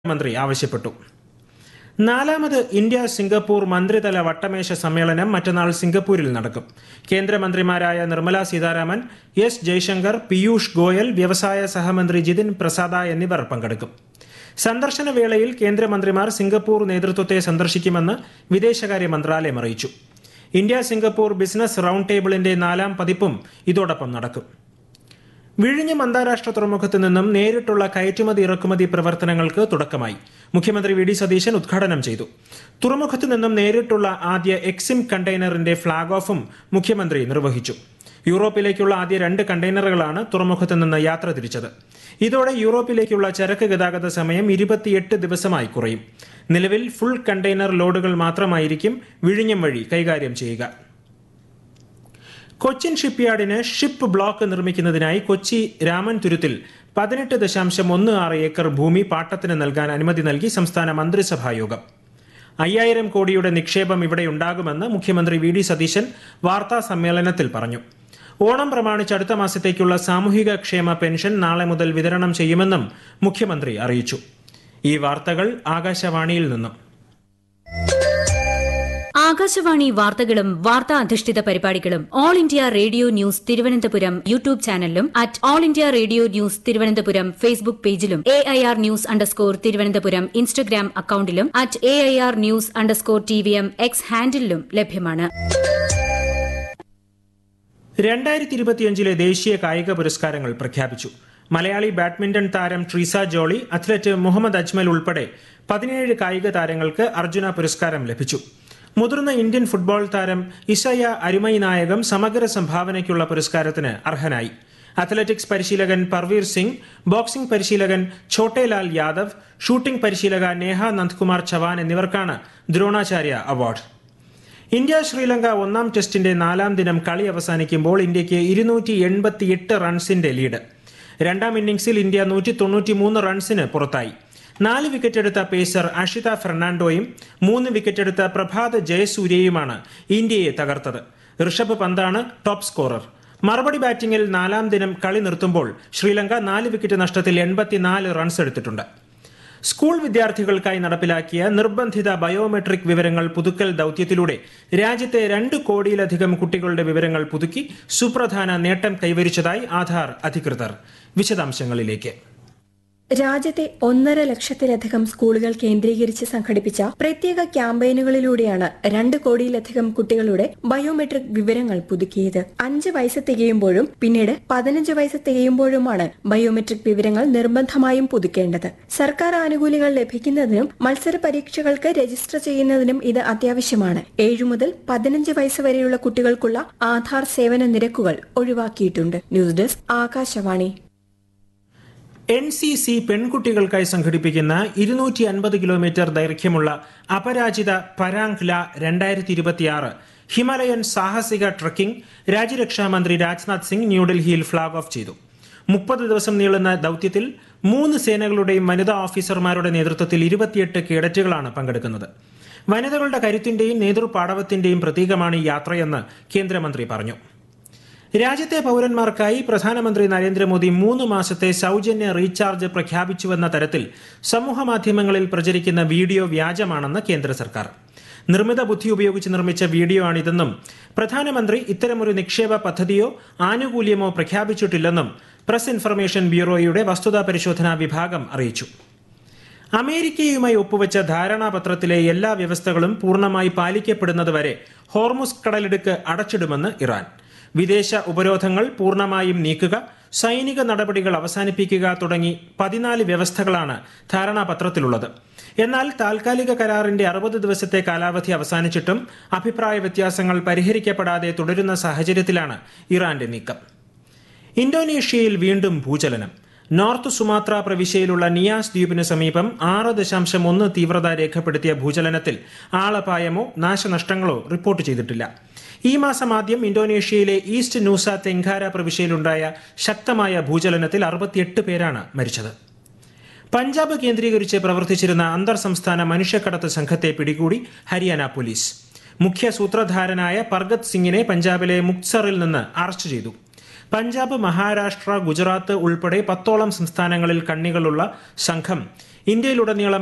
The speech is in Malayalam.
മന്ത്രി ആവശ്യപ്പെട്ടു നാലാമത് ഇന്ത്യ സിംഗപ്പൂർ മന്ത്രിതല വട്ടമേശ സമ്മേളനം മറ്റന്നാൾ സിംഗപ്പൂരിൽ നടക്കും കേന്ദ്രമന്ത്രിമാരായ നിർമ്മല സീതാരാമൻ എസ് ജയശങ്കർ പീയൂഷ് ഗോയൽ വ്യവസായ സഹമന്ത്രി ജിതിൻ പ്രസാദ എന്നിവർ പങ്കെടുക്കും സന്ദർശന വേളയിൽ കേന്ദ്രമന്ത്രിമാർ സിംഗപ്പൂർ നേതൃത്വത്തെ സന്ദർശിക്കുമെന്ന് വിദേശകാര്യ മന്ത്രാലയം അറിയിച്ചു ഇന്ത്യ സിംഗപ്പൂർ ബിസിനസ് റൌണ്ട് ടേബിളിന്റെ നാലാം പതിപ്പും ഇതോടൊപ്പം നടക്കും വിഴിഞ്ഞം അന്താരാഷ്ട്ര തുറമുഖത്ത് നിന്നും നേരിട്ടുള്ള കയറ്റുമതി ഇറക്കുമതി പ്രവർത്തനങ്ങൾക്ക് തുടക്കമായി മുഖ്യമന്ത്രി വി ഡി സതീശൻ ഉദ്ഘാടനം ചെയ്തു തുറമുഖത്ത് നിന്നും നേരിട്ടുള്ള ആദ്യ എക്സിം കണ്ടെയ്നറിന്റെ ഫ്ളാഗ് ഓഫും മുഖ്യമന്ത്രി നിർവഹിച്ചു യൂറോപ്പിലേക്കുള്ള ആദ്യ രണ്ട് കണ്ടെയ്നറുകളാണ് തുറമുഖത്ത് നിന്ന് യാത്ര തിരിച്ചത് ഇതോടെ യൂറോപ്പിലേക്കുള്ള ചരക്ക് ഗതാഗത സമയം ഇരുപത്തിയെട്ട് ദിവസമായി കുറയും നിലവിൽ ഫുൾ കണ്ടെയ്നർ ലോഡുകൾ മാത്രമായിരിക്കും വിഴിഞ്ഞം വഴി കൈകാര്യം ചെയ്യുക കൊച്ചിൻ ഷിപ്പ്യാർഡിന് ഷിപ്പ് ബ്ലോക്ക് നിർമ്മിക്കുന്നതിനായി കൊച്ചി രാമൻ തുരുത്തിൽ പതിനെട്ട് ദശാംശം ഒന്ന് ആറ് ഏക്കർ ഭൂമി പാട്ടത്തിന് നൽകാൻ അനുമതി നൽകി സംസ്ഥാന മന്ത്രിസഭാ യോഗം അയ്യായിരം കോടിയുടെ നിക്ഷേപം ഇവിടെയുണ്ടാകുമെന്ന് മുഖ്യമന്ത്രി വി ഡി സതീശൻ വാർത്താ സമ്മേളനത്തിൽ പറഞ്ഞു ഓണം പ്രമാണിച്ച് അടുത്ത മാസത്തേക്കുള്ള സാമൂഹിക ക്ഷേമ പെൻഷൻ നാളെ മുതൽ വിതരണം ചെയ്യുമെന്നും മുഖ്യമന്ത്രി അറിയിച്ചു ഈ വാർത്തകൾ ആകാശവാണിയിൽ നിന്നും ആകാശവാണി വാർത്തകളും വാർത്താ അധിഷ്ഠിത പരിപാടികളും All India Radio news Thiruvananthapuram YouTube ചാനലിലും at All India Radio news Thiruvananthapuram Facebook പേജിലും A I R news underscore Thiruvananthapuram Instagram അക്കൌണ്ടിലും at A I R news underscore T V M X ഹാൻഡിലും ലഭ്യമാണ് രണ്ടായിരത്തി ഇരുപത്തിയഞ്ചിലെ ദേശീയ കായിക പുരസ്കാരങ്ങൾ പ്രഖ്യാപിച്ചു മലയാളി ബാഡ്മിന്റൺ താരം ട്രീസ ജോളി അത്ലറ്റ് മുഹമ്മദ് അജ്മൽ ഉൾപ്പെടെ പതിനേഴ് കായിക താരങ്ങൾക്ക് അർജുന പുരസ്കാരം ലഭിച്ചു മുതിർന്ന ഇന്ത്യൻ ഫുട്ബോൾ താരം ഇസയ അരുമൈ നായകം സമഗ്ര സംഭാവനയ്ക്കുള്ള പുരസ്കാരത്തിന് അർഹനായി അത്ലറ്റിക്സ് പരിശീലകൻ പർവീർ സിംഗ് ബോക്സിംഗ് പരിശീലകൻ ഛോട്ടേലാൽ യാദവ് ഷൂട്ടിംഗ് പരിശീലക നേഹ നന്ദ്കുമാർ ചവാൻ എന്നിവർക്കാണ് ദ്രോണാചാര്യ അവാർഡ് ഇന്ത്യ ശ്രീലങ്ക ഒന്നാം ടെസ്റ്റിന്റെ നാലാം ദിനം കളി അവസാനിക്കുമ്പോൾ ഇന്ത്യയ്ക്ക് ഇരുന്നൂറ്റി എൺപത്തിയെട്ട് റൺസിന്റെ ലീഡ് രണ്ടാം ഇന്നിംഗ്സിൽ ഇന്ത്യ നൂറ്റി തൊണ്ണൂറ്റിമൂന്ന് റൺസിന് പുറത്തായി നാല് വിക്കറ്റെടുത്ത പേസർ അഷിത ഫെർണാണ്ടോയും മൂന്ന് വിക്കറ്റെടുത്ത പ്രഭാത് ജയസൂര്യയുമാണ് ഇന്ത്യയെ തകർത്തത് ഋഷഭ് പന്താണ് ടോപ്പ് സ്കോറർ മറുപടി ബാറ്റിംഗിൽ നാലാം ദിനം കളി നിർത്തുമ്പോൾ ശ്രീലങ്ക നാല് വിക്കറ്റ് നഷ്ടത്തിൽ എൺപത്തിനാല് റൺസ് എടുത്തിട്ടുണ്ട് സ്കൂൾ വിദ്യാർത്ഥികൾക്കായി നടപ്പിലാക്കിയ നിർബന്ധിത ബയോമെട്രിക് വിവരങ്ങൾ പുതുക്കൽ ദൌത്യത്തിലൂടെ രാജ്യത്തെ രണ്ട് കോടിയിലധികം കുട്ടികളുടെ വിവരങ്ങൾ പുതുക്കി സുപ്രധാന നേട്ടം കൈവരിച്ചതായി ആധാർ അധികൃതർ വിശദാംശങ്ങളിലേക്ക് രാജ്യത്തെ ഒന്നര ലക്ഷത്തിലധികം സ്കൂളുകൾ കേന്ദ്രീകരിച്ച് സംഘടിപ്പിച്ച പ്രത്യേക ക്യാമ്പയിനുകളിലൂടെയാണ് രണ്ട് കോടിയിലധികം കുട്ടികളുടെ ബയോമെട്രിക് വിവരങ്ങൾ പുതുക്കിയത് അഞ്ച് വയസ്സ് തികയുമ്പോഴും പിന്നീട് പതിനഞ്ച് വയസ്സ് തികയുമ്പോഴുമാണ് ബയോമെട്രിക് വിവരങ്ങൾ നിർബന്ധമായും പുതുക്കേണ്ടത് സർക്കാർ ആനുകൂല്യങ്ങൾ ലഭിക്കുന്നതിനും മത്സര പരീക്ഷകൾക്ക് രജിസ്റ്റർ ചെയ്യുന്നതിനും ഇത് അത്യാവശ്യമാണ് ഏഴു മുതൽ പതിനഞ്ച് വയസ്സ് വരെയുള്ള കുട്ടികൾക്കുള്ള ആധാർ സേവന നിരക്കുകൾ ഒഴിവാക്കിയിട്ടുണ്ട് news desk Akashvani N C C പെൺകുട്ടികൾക്കായി സംഘടിപ്പിക്കുന്ന ഇരുന്നൂറ്റി അൻപത് കിലോമീറ്റർ ദൈർഘ്യമുള്ള അപരാജിത പരാങ്ല രണ്ടായിരത്തി ഇരുപത്തിയാറ് ഹിമാലയൻ സാഹസിക ട്രക്കിംഗ് രാജ്യരക്ഷാമന്ത്രി രാജ്നാഥ് സിംഗ് ന്യൂഡൽഹിയിൽ ഫ്ളാഗ് ഓഫ് ചെയ്തു മുപ്പത് ദിവസം നീളുന്ന ദൌത്യത്തിൽ മൂന്ന് സേനകളുടെയും വനിതാ ഓഫീസർമാരുടെ നേതൃത്വത്തിൽ ഇരുപത്തിയെട്ട് കേഡറ്റുകളാണ് പങ്കെടുക്കുന്നത് വനിതകളുടെ കരുത്തിന്റെയും നേതൃപാടവത്തിന്റെയും പ്രതീകമാണ് ഈ യാത്രയെന്ന് കേന്ദ്രമന്ത്രി പറഞ്ഞു രാജ്യത്തെ പൗരന്മാർക്കായി പ്രധാനമന്ത്രി നരേന്ദ്രമോദി മൂന്ന് മാസത്തെ സൗജന്യ റീചാർജ് പ്രഖ്യാപിച്ചുവെന്ന തരത്തിൽ സമൂഹമാധ്യമങ്ങളിൽ പ്രചരിക്കുന്ന വീഡിയോ വ്യാജമാണെന്ന് കേന്ദ്ര സർക്കാർ നിർമ്മിത ബുദ്ധി ഉപയോഗിച്ച് നിർമ്മിച്ച വീഡിയോ ആണിതെന്നും പ്രധാനമന്ത്രി ഇത്തരമൊരു നിക്ഷേപ പദ്ധതിയോ ആനുകൂല്യമോ പ്രഖ്യാപിച്ചിട്ടില്ലെന്നും പ്രസ് ഇൻഫർമേഷൻ ബ്യൂറോയുടെ വസ്തുതാ പരിശോധനാ വിഭാഗം അറിയിച്ചു അമേരിക്കയുമായി ഒപ്പുവെച്ച ധാരണാപത്രത്തിലെ എല്ലാ വ്യവസ്ഥകളും പൂർണ്ണമായി പാലിക്കപ്പെടുന്നതുവരെ ഹോർമുസ് കടലിടുക്ക് അടച്ചിടുമെന്ന് ഇറാൻ വിദേശ ഉപരോധങ്ങൾ പൂർണ്ണമായും നീക്കുക സൈനിക നടപടികൾ അവസാനിപ്പിക്കുക തുടങ്ങി പതിനാല് വ്യവസ്ഥകളാണ് ധാരണാപത്രത്തിലുള്ളത് എന്നാൽ താൽക്കാലിക കരാറിന്റെ അറുപത് ദിവസത്തെ കാലാവധി അവസാനിച്ചിട്ടും അഭിപ്രായ വ്യത്യാസങ്ങൾ പരിഹരിക്കപ്പെടാതെ തുടരുന്ന സാഹചര്യത്തിലാണ് ഇറാന്റെ നീക്കം ഇന്തോനേഷ്യയിൽ വീണ്ടും ഭൂചലനം നോർത്ത് സുമാത്ര പ്രവിശ്യയിലുള്ള നിയാസ് ദ്വീപിന് സമീപം ആറ് ദശാംശം ഒന്ന് തീവ്രത രേഖപ്പെടുത്തിയ ഭൂചലനത്തിൽ ആളപായമോ നാശനഷ്ടങ്ങളോ റിപ്പോർട്ട് ചെയ്തിട്ടില്ല ഈ മാസം ആദ്യം ഇന്തോനേഷ്യയിലെ ഈസ്റ്റ് നൂസ തെങ്കാര പ്രവിശ്യയിലുണ്ടായ ശക്തമായ ഭൂചലനത്തിൽ അറുപത്തിയെട്ട് പേരാണ് മരിച്ചത് പഞ്ചാബ് കേന്ദ്രീകരിച്ച് പ്രവർത്തിച്ചിരുന്ന അന്തർ സംസ്ഥാന മനുഷ്യക്കടത്ത് സംഘത്തെ പിടികൂടി ഹരിയാന പോലീസ് മുഖ്യ സൂത്രധാരനായ പർഗത് സിംഗിനെ പഞ്ചാബിലെ മുക്സറിൽ നിന്ന് അറസ്റ്റ് ചെയ്തു പഞ്ചാബ് മഹാരാഷ്ട്ര ഗുജറാത്ത് ഉൾപ്പെടെ പത്തോളം സംസ്ഥാനങ്ങളിൽ കണ്ണികളുള്ള സംഘം ഇന്ത്യയിലുടനീളം